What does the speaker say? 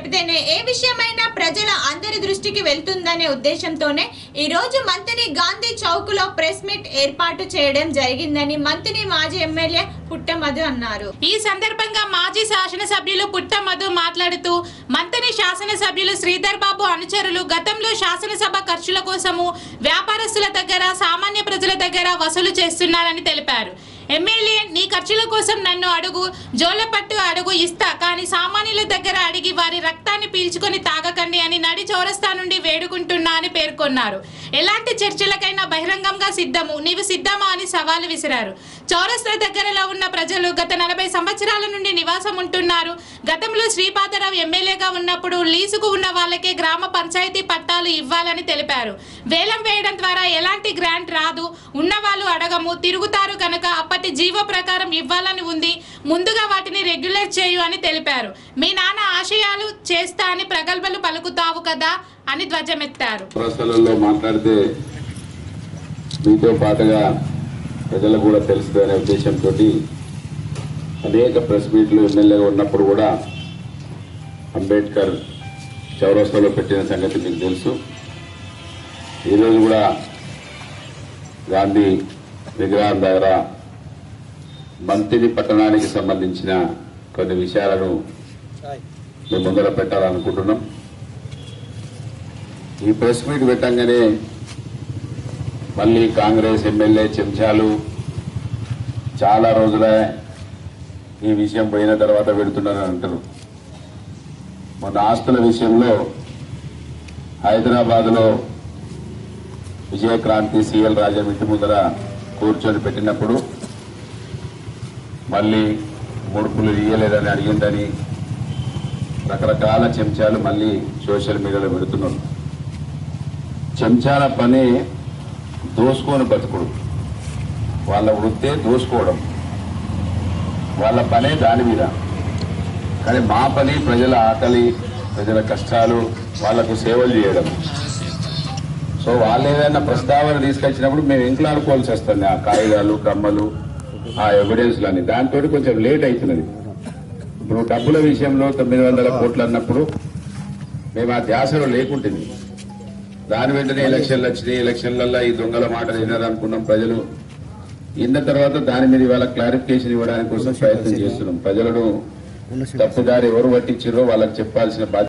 చెబితేనే ఏ విషయమైనా ప్రజల అందరి దృష్టికి వెళ్తుందనే ఉద్దేశంతోనే ఈ రోజు మంత్రి గాంధీ చౌక్ లో ప్రెస్ మీట్ ఏర్పాటు చేయడం జరిగిందని మంత్రి మాజీ ఎమ్మెల్యే పుట్టమధు అన్నారు ఈ సందర్భంగా మాజీ శాసనసభ్యులు పుట్ట మధు మాట్లాడుతూ మంతని శాసనసభ్యులు శ్రీధర్ బాబు అనుచరులు గతంలో శాసనసభ ఖర్చుల కోసము వ్యాపారస్తుల దగ్గర సామాన్య ప్రజల దగ్గర వసూలు చేస్తున్నారని తెలిపారు ఎమ్మెల్యే నీ ఖర్చుల కోసం నన్ను అడుగు జోలపట్టు అడుగు ఇస్తా కానీ సామాన్యుల దగ్గర అడిగి వారి రక్తాన్ని పీల్చుకొని తాగకండి అని నడి చౌరస్తా నుండి వేడుకుంటున్నా అని పేర్కొన్నారు ఎలాంటి చర్చలకైనా బహిరంగంగా సిద్ధము నీవు సిద్ధమా అని సవాలు విసిరారు చౌరస్తా దగ్గరలో ఉన్న ప్రజలు గత నలభై సంవత్సరాల నుండి నివాసం ఉంటున్నారు గతంలో శ్రీపాదరావు ఎమ్మెల్యేగా ఉన్నప్పుడు లీజుకు ఉన్న వాళ్ళకే గ్రామ పంచాయతీ పట్టాలు ఇవ్వాలని తెలిపారు వేలం వేయడం ద్వారా ఎలాంటి గ్రాంట్ రాదు ఉన్నవాళ్ళు అడగము తిరుగుతారు కనుక అప్పటి జీవో ప్రకారం ఇవ్వాలని ఉంది ముందుగా వాటిని రెగ్యులేట్ చేయు అని తెలిపారు మీ నాన్న ఆశయాలు చేస్తా అని ప్రగల్భలు పలుకుతావు కదా అని ధ్వజమెత్తారు ప్రశ్నలలో మాట్లాడితే మీతో పాటుగా ప్రజలకు కూడా తెలుస్తుంది అనే ఉద్దేశంతో అనేక ప్రెస్ మీట్లు ఎమ్మెల్యేగా ఉన్నప్పుడు కూడా అంబేద్కర్ చౌరస్తాలో పెట్టిన సంగతి మీకు తెలుసు ఈరోజు కూడా గాంధీ విగ్రహం దగ్గర మంత్రి పట్టణానికి సంబంధించిన కొన్ని విషయాలను మేము ముందర పెట్టాలనుకుంటున్నాం ఈ ప్రెస్ మీట్ పెట్టంగానే మళ్ళీ కాంగ్రెస్ ఎమ్మెల్యే చెంచాలు చాలా రోజులే ఈ విషయం పోయిన తర్వాత పెడుతున్నారని అంటారు మొన్న ఆస్తుల విషయంలో హైదరాబాద్లో విజయక్రాంతి సిఎల్ రాజం ఇంటి ముందర కూర్చొని పెట్టినప్పుడు మళ్ళీ ముడుపులు ఇయ్యలేదని అడిగిందని రకరకాల చెంచాలు మళ్ళీ సోషల్ మీడియాలో పెడుతున్నారు చెంచాల పని దోసుకొని బతుకుడు వాళ్ళ వృత్తే దోసుకోవడం వాళ్ళ పనే దాని మీద కానీ మా పని ప్రజల ఆకలి ప్రజల కష్టాలు వాళ్లకు సేవలు చేయడం సో వాళ్ళు ఏదైనా ప్రస్తావన తీసుకొచ్చినప్పుడు మేము ఇంట్లాడుకోవాల్సి వస్తుంది ఆ కాగితాలు కమ్మలు ఆ ఎవిడెన్స్లని దాంతో కొంచెం లేట్ అవుతున్నది ఇప్పుడు డబ్బుల విషయంలో తొమ్మిది వందల కోట్లు అన్నప్పుడు మేము ఆ ధ్యాసలో లేకుంటుంది దాని వెంటనే ఎలక్షన్లు వచ్చినాయి ఎలక్షన్లలో ఈ దొంగల మాటలు వినారనుకున్నాం ప్రజలు ఇన్న తర్వాత దాని మీద ఇవాళ క్లారిఫికేషన్ ఇవ్వడానికి కోసం ప్రయత్నం చేస్తున్నాం ప్రజలను తప్పుదారి ఎవరు పట్టించారో వాళ్ళకి చెప్పాల్సిన బాధ్యత